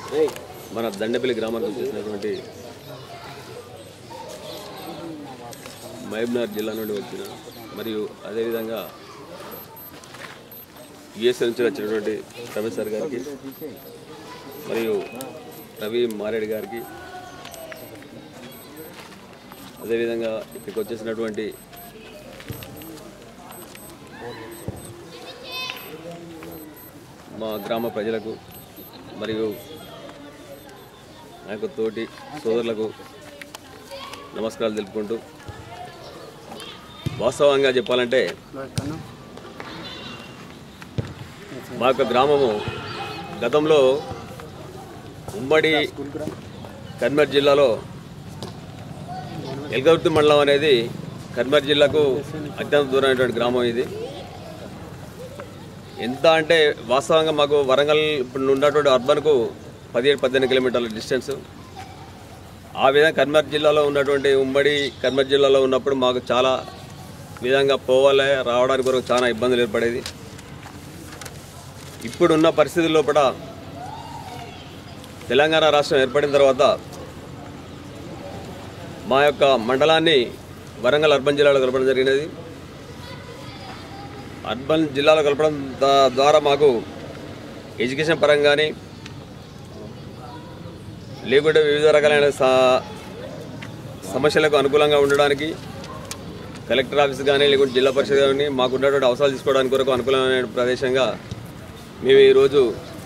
మన దండపల్లి గ్రామానికి వచ్చేసినటువంటి మహబూబ్నగర్ జిల్లా నుండి వచ్చిన మరియు అదేవిధంగా యుఎస్ నుంచి వచ్చినటువంటి ప్రొఫెసర్ గారికి మరియు రవి మారేడు గారికి అదేవిధంగా ఇక్కడికి వచ్చేసినటువంటి మా గ్రామ ప్రజలకు మరియు నా యొక్క తోటి సోదరులకు నమస్కారాలు తెలుపుకుంటూ వాస్తవంగా చెప్పాలంటే మా యొక్క గ్రామము గతంలో ఉమ్మడి కన్మర్ జిల్లాలో ఎల్గవర్తి మండలం అనేది కన్మర్ జిల్లాకు అత్యంత దూరమైనటువంటి గ్రామం ఇది ఎంత అంటే వాస్తవంగా మాకు వరంగల్ ఇప్పుడు ఉన్నటువంటి అర్బన్కు పదిహేడు పద్దెనిమిది కిలోమీటర్ల డిస్టెన్స్ ఆ విధంగా కన్మర్ జిల్లాలో ఉన్నటువంటి ఉమ్మడి కన్మర్ జిల్లాలో ఉన్నప్పుడు మాకు చాలా విధంగా పోవాలి రావడానికి కొరకు చాలా ఇబ్బందులు ఏర్పడేది ఇప్పుడున్న పరిస్థితుల లోపల తెలంగాణ రాష్ట్రం ఏర్పడిన తర్వాత మా యొక్క మండలాన్ని వరంగల్ అర్బన్ జిల్లాలో కలపడం జరిగినది అర్బన్ జిల్లాలో కలపడం దా- ద్వారా మాకు ఎడ్యుకేషన్ పరంగా కానీ లేకుంటే వివిధ రకాలైన సా- సమస్యలకు అనుకూలంగా ఉండడానికి కలెక్టర్ ఆఫీస్ కానీ లేకుంటే జిల్లా పరిషత్ కానీ మాకు ఉన్నటువంటి అవసరాలు తీసుకోవడానికి కొరకు అనుకూలమైన ప్రదేశంగా మేము ఈరోజు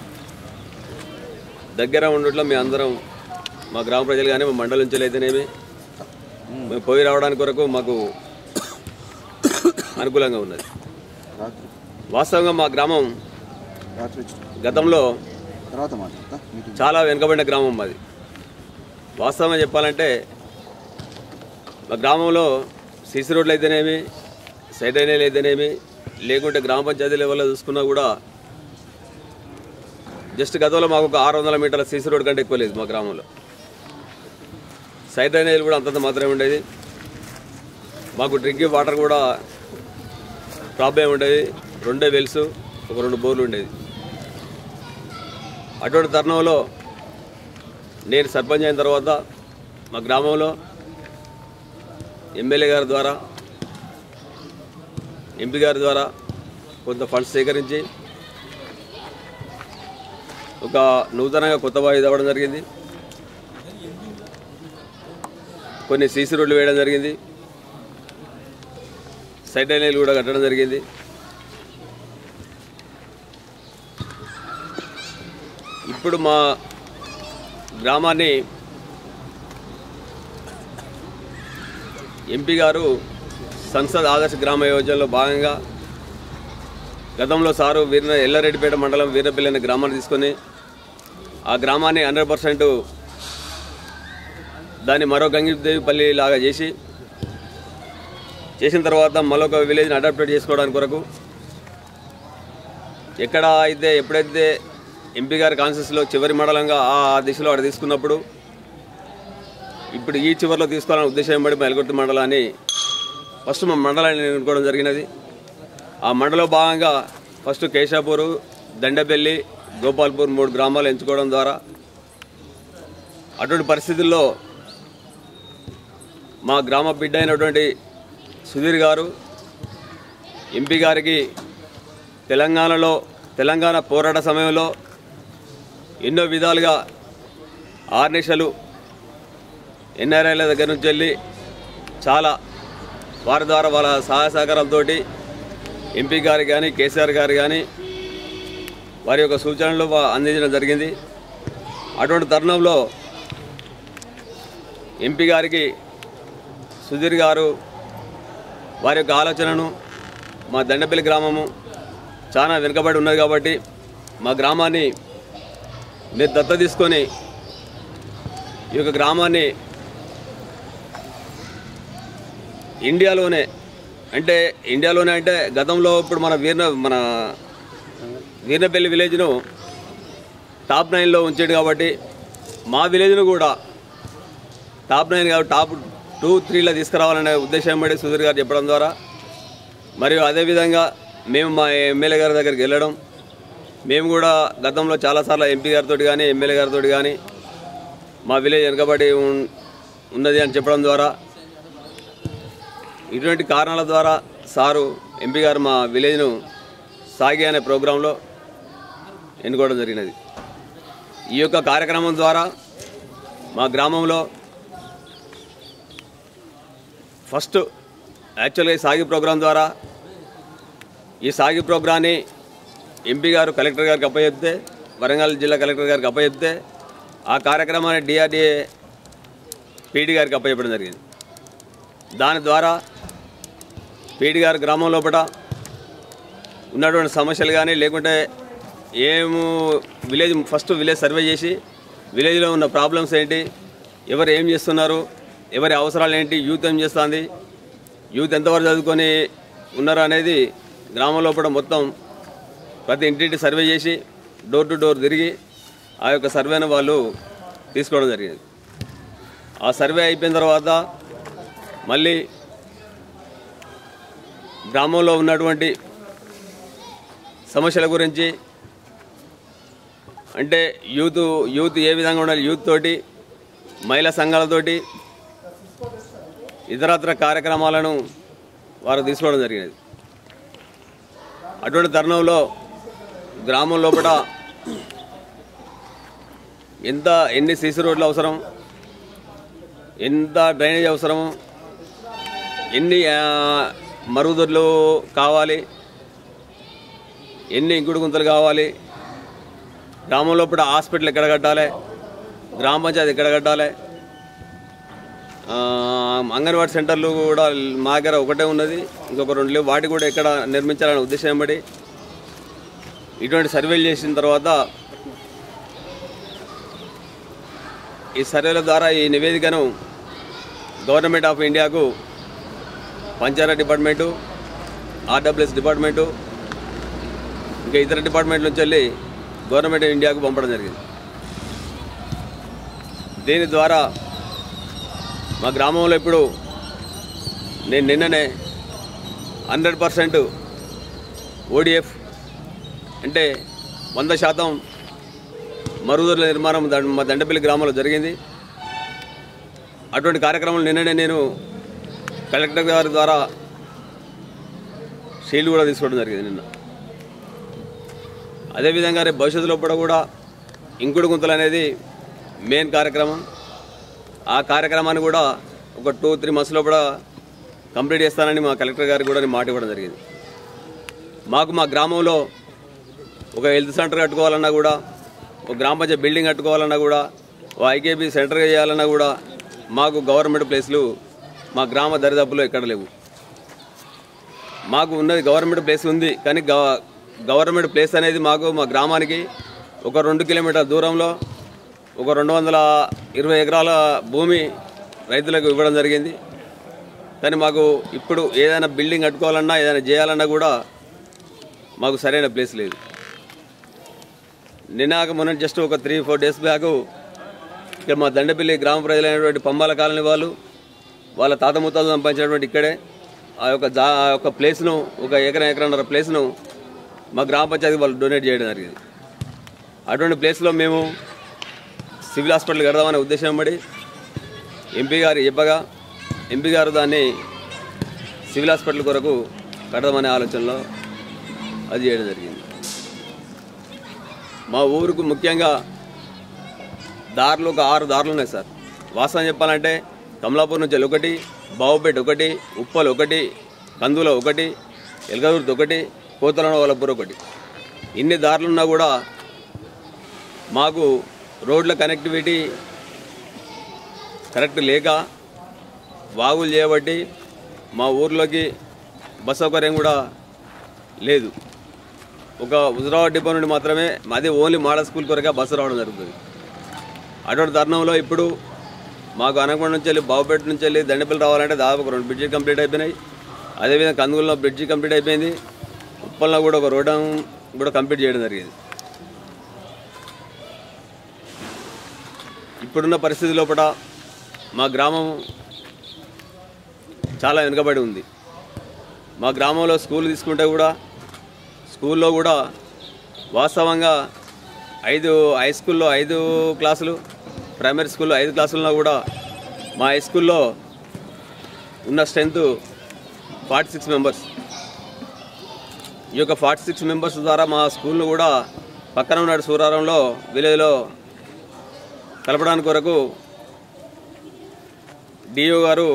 దగ్గర ఉండట్లో మీ అందరం మా గ్రామ ప్రజలు కానీ మా మండలం నుంచి అయితేనేమి మేము పోయి రావడానికి కొరకు మాకు అనుకూలంగా ఉన్నది రాత్రి వాస్తవంగా మా గ్రామం రాత్రి వచ్చి గతంలో తర్వాత మాట్లాడతా మీటింగ్ చాలా వెనుకబడిన గ్రామం మాది వాస్తవంగా చెప్పాలంటే మా గ్రామంలో సీసీ రోడ్లు అయితేనేమి సైడ్ డ్రైనేజీలు అయితేనేమి లేకుంటే గ్రామ పంచాయతీ లెవెల్లో చూసుకున్నా కూడా జస్ట్ గతంలో మాకు ఒక ఆరు వందల మీటర్ల సీసీ రోడ్ కంటే ఎక్కువ లేదు మా గ్రామంలో సైడ్ డ్రైనేజీలు కూడా అంతంత మాత్రమే ఉండేది మాకు డ్రింకింగ్ వాటర్ కూడా ప్రాబ్లం ఉండేది రెండే వెల్స్ ఒక రెండు బోర్లు ఉండేది అటువంటి తరుణంలో నేను సర్పంచ్ అయిన తర్వాత మా గ్రామంలో ఎమ్మెల్యే గారి ద్వారా ఎంపీ గారి ద్వారా కొంత ఫండ్స్ సేకరించి ఒక నూతనంగా కొత్త బావి తవ్వడం జరిగింది కొన్ని సీసీ రోడ్లు వేయడం జరిగింది సైడ్ లైన్లు కూడా కట్టడం జరిగింది ఇప్పుడు మా గ్రామాన్ని ఎంపీ గారు సంసద్ ఆదర్శ గ్రామ యోజనలో భాగంగా గతంలో సారు వీర ఎల్లారెడ్డిపేట మండలం వీరపల్లి అనే గ్రామాన్ని తీసుకొని ఆ గ్రామాన్ని హండ్రెడ్ పర్సెంట్ దాన్ని మరో గంగిదేవిపల్లి లాగా చేసి చేసిన తర్వాత మరొక విలేజ్ని అడాప్టేట్ చేసుకోవడానికి కొరకు ఎక్కడ అయితే ఎప్పుడైతే ఎంపీ గారి కాన్సెస్లో చివరి మండలంగా ఆ దిశలో అక్కడ తీసుకున్నప్పుడు ఇప్పుడు ఈ చివరిలో తీసుకోవాలనే ఉద్దేశం పడి మెలగొట్టు మండలాన్ని ఫస్ట్ మా మండలాన్ని ఎన్నుకోవడం జరిగినది ఆ మండలం భాగంగా ఫస్ట్ కేశాపూరు దండపల్లి గోపాల్పూర్ మూడు గ్రామాలు ఎంచుకోవడం ద్వారా అటువంటి పరిస్థితుల్లో మా గ్రామ బిడ్డ అయినటువంటి సుధీర్ గారు ఎంపీ గారికి తెలంగాణలో తెలంగాణ పోరాట సమయంలో ఎన్నో విధాలుగా ఆర్నిషలు ఎన్ఆర్ఐల దగ్గర నుంచి వెళ్ళి చాలా వారి ద్వారా వాళ్ళ సహాయ సహకారాలతో ఎంపీ గారు కానీ కేసీఆర్ గారు కానీ వారి యొక్క సూచనలు వా- అందించడం జరిగింది అటువంటి తరుణంలో ఎంపీ గారికి సుధీర్ గారు వారి యొక్క ఆలోచనను మా దండపల్లి గ్రామము చాలా వెనుకబడి ఉన్నది కాబట్టి మా గ్రామాన్ని మీరు దత్త తీసుకొని ఈ యొక్క గ్రామాన్ని ఇండియాలోనే అంటే ఇండియాలోనే అంటే గతంలో ఇప్పుడు మన వీర్న మన వీర్నపల్లి విలేజ్ను టాప్ నైన్లో ఉంచాడు కాబట్టి మా విలేజ్ను కూడా టాప్ నైన్ కాబట్టి టాప్ టూ త్రీలో తీసుకురావాలనే ఉద్దేశం పడి సుధీర్ గారు చెప్పడం ద్వారా మరియు అదేవిధంగా మేము మా ఎమ్మెల్యే గారి దగ్గరికి వెళ్ళడం మేము కూడా గతంలో చాలాసార్లు ఎంపీ గారితో కానీ ఎమ్మెల్యే గారితో కానీ మా విలేజ్ వెనుకబడి ఉన్- ఉన్నది అని చెప్పడం ద్వారా ఇటువంటి కారణాల ద్వారా సారు ఎంపీ గారు మా విలేజ్ను సాగి అనే ప్రోగ్రాంలో ఎన్నుకోవడం జరిగినది ఈ యొక్క కార్యక్రమం ద్వారా మా గ్రామంలో ఫస్ట్ యాక్చువల్గా ఈ సాగి ప్రోగ్రాం ద్వారా ఈ సాగి ప్రోగ్రాన్ని ఎంపీ గారు కలెక్టర్ గారికి అప్పచెప్తే వరంగల్ జిల్లా కలెక్టర్ గారికి అప్పచెప్తే ఆ కార్యక్రమాన్ని డిఆర్డిఏ పీడి గారికి అప్పచెప్పడం జరిగింది దాని ద్వారా పీడి గారు గ్రామం లోపల ఉన్నటువంటి సమస్యలు కానీ లేకుంటే ఏము విలేజ్ ఫస్ట్ విలేజ్ సర్వే చేసి విలేజ్లో ఉన్న ప్రాబ్లమ్స్ ఏంటి ఎవరు ఏం చేస్తున్నారు ఎవరి అవసరాలు ఏంటి యూత్ ఏం చేస్తుంది యూత్ ఎంతవరకు చదువుకొని ఉన్నారు అనేది గ్రామం లోపల మొత్తం ప్రతి ఇంటింటి సర్వే చేసి డోర్ టు డోర్ తిరిగి ఆ యొక్క సర్వేను వాళ్ళు తీసుకోవడం జరిగింది ఆ సర్వే అయిపోయిన తర్వాత మళ్ళీ గ్రామంలో ఉన్నటువంటి సమస్యల గురించి అంటే యూత్ యూత్ ఏ విధంగా ఉండాలి యూత్ తోటి మహిళా సంఘాలతోటి ఇతరత్ర కార్యక్రమాలను వారు తీసుకోవడం జరిగినది అటువంటి తరుణంలో గ్రామం లోపల ఎంత ఎన్ని సీసీ రోడ్లు అవసరం ఎంత డ్రైనేజ్ అవసరము ఎన్ని ఆ, మరుగుదొడ్లు కావాలి ఎన్ని ఇంకుడు గుంతలు కావాలి గ్రామం లోపల హాస్పిటల్ ఎక్కడ కట్టాలి గ్రామ పంచాయతీ ఎక్కడ కట్టాలి ఆ, అంగన్వాడీ సెంటర్లు కూడా మా దగ్గర ఒకటే ఉన్నది ఇంకొక రెండు లేవు వాటి కూడా ఎక్కడ నిర్మించాలనే ఉద్దేశం బట్టి ఇటువంటి సర్వేలు చేసిన తర్వాత ఈ సర్వేల ద్వారా ఈ నివేదికను గవర్నమెంట్ ఆఫ్ ఇండియాకు పంచాయతీ డిపార్ట్మెంటు ఆర్డబ్ల్యూఎస్ డిపార్ట్మెంటు ఇంకా ఇతర డిపార్ట్మెంట్ నుంచి వెళ్ళి గవర్నమెంట్ ఆఫ్ ఇండియాకు పంపడం జరిగింది దీని ద్వారా మా గ్రామంలో ఇప్పుడు నేను నిన్ననే హండ్రెడ్ పర్సెంట్ ఓడిఎఫ్ అంటే వంద శాతం మరుగుదొడ్ల నిర్మాణం దండ- మా దండపల్లి గ్రామంలో జరిగింది అటువంటి కార్యక్రమం నిన్ననే నేను కలెక్టర్ గారి ద్వారా షీల్డ్ కూడా తీసుకోవడం జరిగింది నిన్న అదేవిధంగా రేపు భవిష్యత్తులో కూడా కూడా ఇంకుడు గుంతలు అనేది మెయిన్ కార్యక్రమం ఆ కార్యక్రమాన్ని కూడా ఒక టూ త్రీ మంత్స్ లోపల కంప్లీట్ చేస్తానని మా కలెక్టర్ గారికి కూడా నేను మాట ఇవ్వడం జరిగింది మాకు మా గ్రామంలో ఒక హెల్త్ సెంటర్ కట్టుకోవాలన్నా కూడా ఒక గ్రామ పంచాయతీ బిల్డింగ్ కట్టుకోవాలన్నా కూడా ఓ ఐకేబీ సెంటర్ చేయాలన్నా కూడా మాకు గవర్నమెంట్ ప్లేస్లు మా గ్రామ దరిదాపులో ఎక్కడ లేవు మాకు ఉన్నది గవర్నమెంట్ ప్లేస్ ఉంది కానీ గవ- గవర్నమెంట్ ప్లేస్ అనేది మాకు మా గ్రామానికి ఒక రెండు కిలోమీటర్ల దూరంలో ఒక రెండు వందల ఇరవై ఎకరాల భూమి రైతులకు ఇవ్వడం జరిగింది కానీ మాకు ఇప్పుడు ఏదైనా బిల్డింగ్ కట్టుకోవాలన్నా ఏదైనా చేయాలన్నా కూడా మాకు సరైన ప్లేస్ లేదు నిన్నాక మొన్న జస్ట్ ఒక త్రీ ఫోర్ డేస్ బ్యాక్ ఇక్కడ మా దండపల్లి గ్రామ ప్రజలైనటువంటి పంబాల కాలనీ వాళ్ళు వాళ్ళ తాత ముత్తాలు సంపాదించినటువంటి ఇక్కడే ఆ యొక్క జా ఆ యొక్క ప్లేస్ను ఒక ఎకరం ఎకరన్నర ప్లేస్ను మా గ్రామ పంచాయతీ వాళ్ళు డొనేట్ చేయడం జరిగింది అటువంటి ప్లేస్లో మేము సివిల్ హాస్పిటల్ కడదామనే ఉద్దేశం పడి ఎంపీ గారు చెప్పగా ఎంపీ గారు దాన్ని సివిల్ హాస్పిటల్ కొరకు కడదామనే ఆలోచనలో అది చేయడం జరిగింది మా ఊరుకు ముఖ్యంగా దారులు ఒక ఆరు దారులు ఉన్నాయి సార్ వాస్తవం చెప్పాలంటే కమలాపూర్ నుంచి ఒకటి బావుపేట ఒకటి ఉప్పల్ ఒకటి కందుల ఒకటి ఎల్గదూర్తి ఒకటి కోతలన వాళ్ళపూర్ ఒకటి ఇన్ని దారులున్నా కూడా మాకు రోడ్ల కనెక్టివిటీ కరెక్ట్ లేక వాగులు చేయబట్టి మా ఊర్లోకి బస్ సౌకర్యం కూడా లేదు ఒక హుజరాబాద్ డిపో నుండి మాత్రమే మాది ఓన్లీ మోడల్ స్కూల్ కొరకే బస్సు రావడం జరుగుతుంది అటువంటి తరుణంలో ఇప్పుడు మాకు అనకొండ నుంచి వెళ్ళి బాబుపేట నుంచి వెళ్ళి దండపల్లి రావాలంటే దాదాపు ఒక రెండు బ్రిడ్జి కంప్లీట్ అయిపోయినాయి అదేవిధంగా కందుగుల్లో బ్రిడ్జి కంప్లీట్ అయిపోయింది ఉప్పల్లో కూడా ఒక రోడ్ కూడా కంప్లీట్ చేయడం జరిగింది ఇప్పుడున్న పరిస్థితి లోపల మా గ్రామం చాలా వెనుకబడి ఉంది మా గ్రామంలో స్కూల్ తీసుకుంటే కూడా స్కూల్లో కూడా వాస్తవంగా ఐదు హై స్కూల్లో ఐదు క్లాసులు ప్రైమరీ స్కూల్లో ఐదు క్లాసుల్లో కూడా మా హై స్కూల్లో ఉన్న స్ట్రెంత్ ఫార్టీ సిక్స్ మెంబర్స్ ఈ యొక్క ఫార్టీ సిక్స్ మెంబర్స్ ద్వారా మా స్కూల్ను కూడా పక్కన ఉన్న సూరారంలో విలేజ్లో కలపడానికి కొరకు డిఓ గారు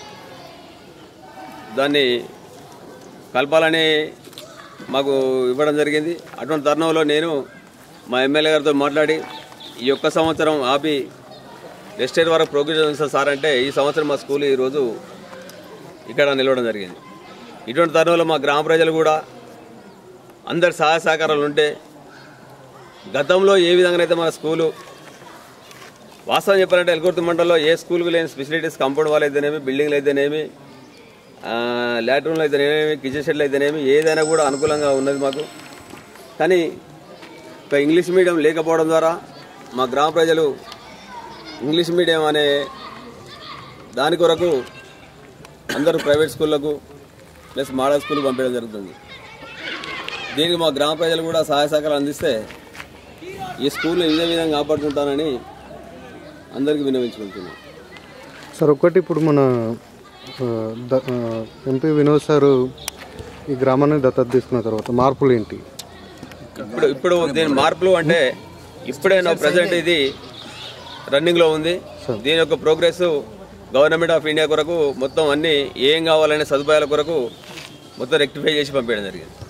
దాన్ని కలపాలని మాకు ఇవ్వడం జరిగింది అటువంటి తరుణంలో నేను మా ఎమ్మెల్యే గారితో మాట్లాడి ఈ ఒక్క సంవత్సరం ఆపి నెక్స్ట్ ఇయర్ వరకు ప్రోగ్రెస్ సార్ అంటే ఈ సంవత్సరం మా స్కూల్ ఈరోజు ఇక్కడ నిలవడం జరిగింది ఇటువంటి తరుణంలో మా గ్రామ ప్రజలు కూడా అందరి సహాయ సహకారాలు ఉంటే గతంలో ఏ విధంగానైతే మన స్కూలు వాస్తవం చెప్పాలంటే ఎల్కొర్తి మండలంలో ఏ స్కూల్కి లేని ఫెసిలిటీస్ కాంపౌండ్ వాళ్ళు అయితేనేమి బిల్డింగ్లు అయితేనేమి లాట్రూమ్లు అయితేనేమి కిచెన్ షెడ్లు అయితేనేమి ఏదైనా కూడా అనుకూలంగా ఉన్నది మాకు కానీ ఒక ఇంగ్లీష్ మీడియం లేకపోవడం ద్వారా మా గ్రామ ప్రజలు ఇంగ్లీష్ మీడియం అనే దాని కొరకు అందరూ ప్రైవేట్ స్కూళ్ళకు ప్లస్ మోడల్ స్కూల్ పంపించడం జరుగుతుంది దీనికి మా గ్రామ ప్రజలు కూడా సహాయ సహకారాలు అందిస్తే ఈ స్కూల్ని ఇదే విధంగా కాపాడుకుంటానని అందరికీ విన్నవించుకుంటున్నాను సార్ ఒకటి ఇప్పుడు మన ఆ, ద- ఆ, ఎంపీ వినోద్ సారు ఈ గ్రామాన్ని దత్తత తీసుకున్న తర్వాత మార్పులు ఏంటి ఇప్పుడు ఇప్పుడు దీని మార్పులు అంటే ఇప్పుడే నా ప్రజెంట్ ఇది రన్నింగ్లో ఉంది దీని యొక్క ప్రోగ్రెస్ గవర్నమెంట్ ఆఫ్ ఇండియా కొరకు మొత్తం అన్ని ఏం కావాలనే సదుపాయాల కొరకు మొత్తం రెక్టిఫై చేసి పంపించడం జరిగింది